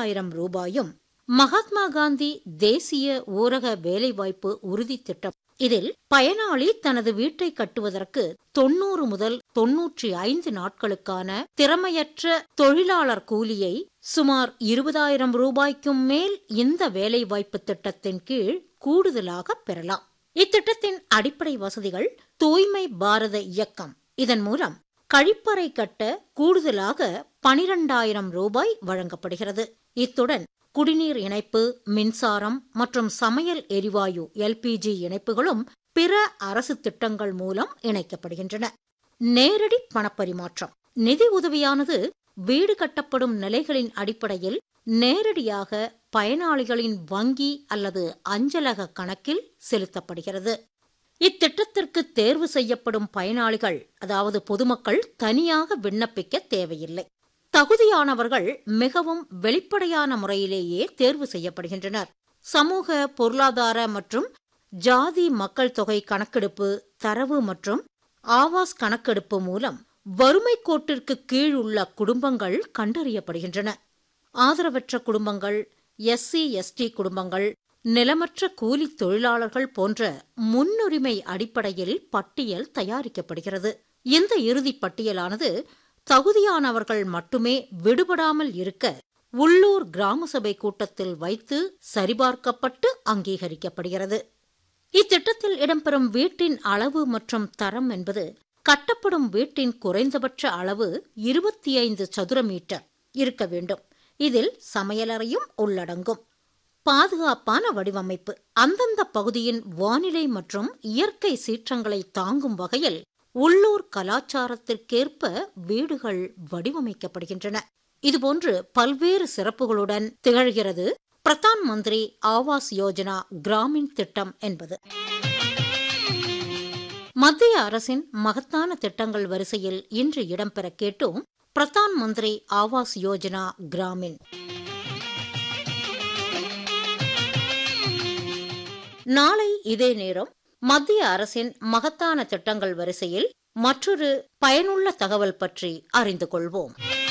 பனிரெண்டாயிரம் ரூபாயும் மகாத்மா காந்தி தேசிய ஊரக வேலைவாய்ப்பு உறுதி திட்டம் இதில் பயனாளி தனது வீட்டை கட்டுவதற்கு தொன்னூறு முதல் தொன்னூற்றி ஐந்து நாட்களுக்கான திறமையற்ற தொழிலாளர் கூலியை சுமார் இருபதாயிரம் ரூபாய்க்கும் மேல் இந்த வேலைவாய்ப்பு திட்டத்தின் கீழ் கூடுதலாக பெறலாம் இத்திட்டத்தின் அடிப்படை வசதிகள் தூய்மை பாரத இயக்கம் இதன் மூலம் கழிப்பறை கட்ட கூடுதலாக பனிரெண்டாயிரம் ரூபாய் வழங்கப்படுகிறது இத்துடன் குடிநீர் இணைப்பு மின்சாரம் மற்றும் சமையல் எரிவாயு எல்பிஜி இணைப்புகளும் பிற அரசு திட்டங்கள் மூலம் இணைக்கப்படுகின்றன நேரடி பணப்பரிமாற்றம் நிதி உதவியானது வீடு கட்டப்படும் நிலைகளின் அடிப்படையில் நேரடியாக பயனாளிகளின் வங்கி அல்லது அஞ்சலக கணக்கில் செலுத்தப்படுகிறது இத்திட்டத்திற்கு தேர்வு செய்யப்படும் பயனாளிகள் அதாவது பொதுமக்கள் தனியாக விண்ணப்பிக்க தேவையில்லை தகுதியானவர்கள் மிகவும் வெளிப்படையான முறையிலேயே தேர்வு செய்யப்படுகின்றனர் சமூக பொருளாதார மற்றும் ஜாதி மக்கள் தொகை கணக்கெடுப்பு தரவு மற்றும் ஆவாஸ் கணக்கெடுப்பு மூலம் வறுமை கோட்டிற்கு கீழ் உள்ள குடும்பங்கள் கண்டறியப்படுகின்றன ஆதரவற்ற குடும்பங்கள் எஸ்சி எஸ்டி குடும்பங்கள் நிலமற்ற கூலி தொழிலாளர்கள் போன்ற முன்னுரிமை அடிப்படையில் பட்டியல் தயாரிக்கப்படுகிறது இந்த இறுதிப் பட்டியலானது தகுதியானவர்கள் மட்டுமே விடுபடாமல் இருக்க உள்ளூர் கிராம சபை கூட்டத்தில் வைத்து சரிபார்க்கப்பட்டு அங்கீகரிக்கப்படுகிறது இத்திட்டத்தில் இடம்பெறும் வீட்டின் அளவு மற்றும் தரம் என்பது கட்டப்படும் வீட்டின் குறைந்தபட்ச அளவு இருபத்தி ஐந்து சதுர மீட்டர் இருக்க வேண்டும் இதில் சமையலறையும் உள்ளடங்கும் பாதுகாப்பான வடிவமைப்பு அந்தந்த பகுதியின் வானிலை மற்றும் இயற்கை சீற்றங்களை தாங்கும் வகையில் உள்ளூர் கலாச்சாரத்திற்கேற்ப வீடுகள் வடிவமைக்கப்படுகின்றன இதுபோன்று பல்வேறு சிறப்புகளுடன் திகழ்கிறது பிரதான் மந்திரி ஆவாஸ் யோஜனா கிராமின் திட்டம் என்பது மத்திய அரசின் மகத்தான திட்டங்கள் வரிசையில் இன்று இடம்பெற கேட்டோம் பிரதான் மந்திரி ஆவாஸ் யோஜனா கிராமின் நாளை இதே நேரம் மத்திய அரசின் மகத்தான திட்டங்கள் வரிசையில் மற்றொரு பயனுள்ள தகவல் பற்றி அறிந்து கொள்வோம்